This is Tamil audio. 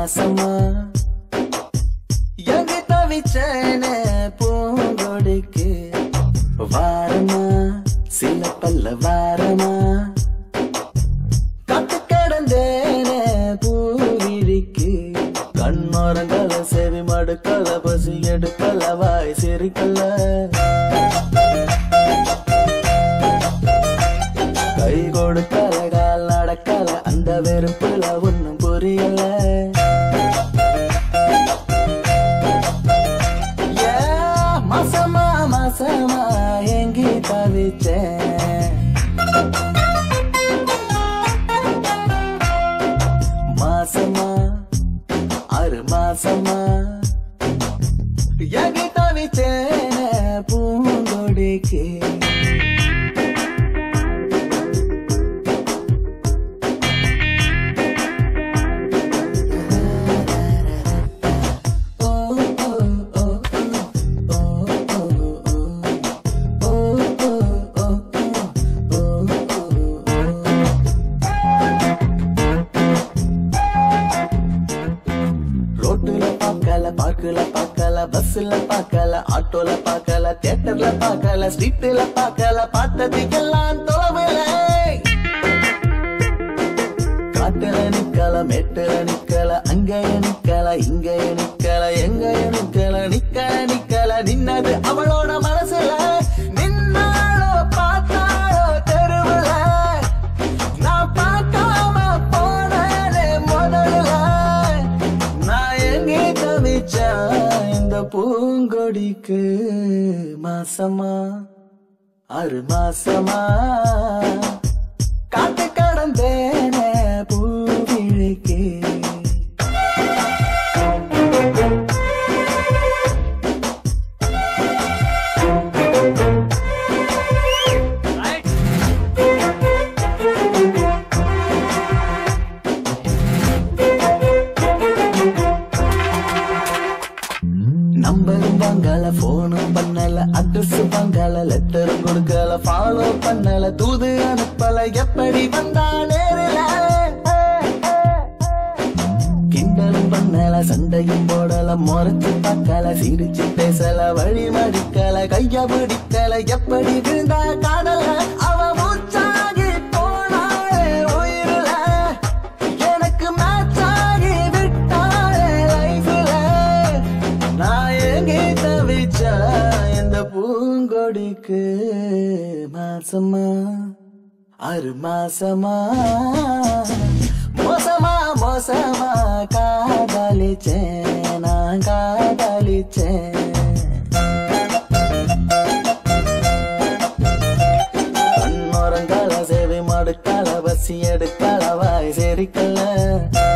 மாசமா எங்க தவிச்சேனே பூங்கொடிக்கு வாரமா சில பல்ல வாரமா கத்து கிடந்தேனே பூவிழிக்கு கண்ணோரங்கள செவி மடுக்கல பசி எடுக்கல வாய் சிரிக்கல கை கொடுக்கல கால் நடக்கல அந்த வெறுப்புல ஒன்னும் புரியல ஏ, மாசமா மாசமா எங்கி தவிச்சேன் மாசமா ஆறு மாசமா எங்கி தவிச்சேனே பூங்கொடிக்கு ரோட்டுல பார்க்கல பார்க்கல பார்க்கல பஸ்ல பார்க்கல ஆட்டோல பார்க்கல தியேட்டர்ல பார்க்கல ஸ்ட்ரீட்ல பார்க்கல பார்த்தது எல்லாம் தொலைவில காட்டுல நிக்கல மேட்டுல நிக்கல அங்கய நிக்கல இங்கய நிக்கல எங்கய நிக்கல நிக்கல நிக்கல நின்னது அவளோட மனசுல நின்னாளோ பார்த்தாளோ தெருவுல நான் பார்க்காம போனேனே முதல்ல நான் எங்கே தவிச்சேன் இந்த பூங்கொடிக்கு மாசமா ஆறு மாசமா காத்து கடந்தேனே பூவிழிக்கு நம்பரும் வாங்கல போனும் பண்ணல அட்ரஸ் வாங்கல லெட்டரும் கொடுக்கல ஃபாலோ பண்ணல தூது அனுப்பல எப்படி வந்தா நேரில கிண்டலும் பண்ணல சண்டையும் போடல முறைச்சு பார்க்கல சிரிச்சு பேசல வழி மடிக்கல கைய பிடிக்கல எப்படி விழுந்தா காதல அவ மூச்சாகி போனாளே உயிரில எனக்கு மேட்சாகி விட்டாளே லைஃப்ல நான் எங்கே தவிச்சா இந்த பூங்கொடிக்கு மாசமா ஆறு மாசமா மோசமா மோசமா காதலிச்சேன் நான் காதலிச்சேன் கண்ணோரங்கால சேவை மடுக்கால பசி எடுக்கால வாய் சேரிக்கல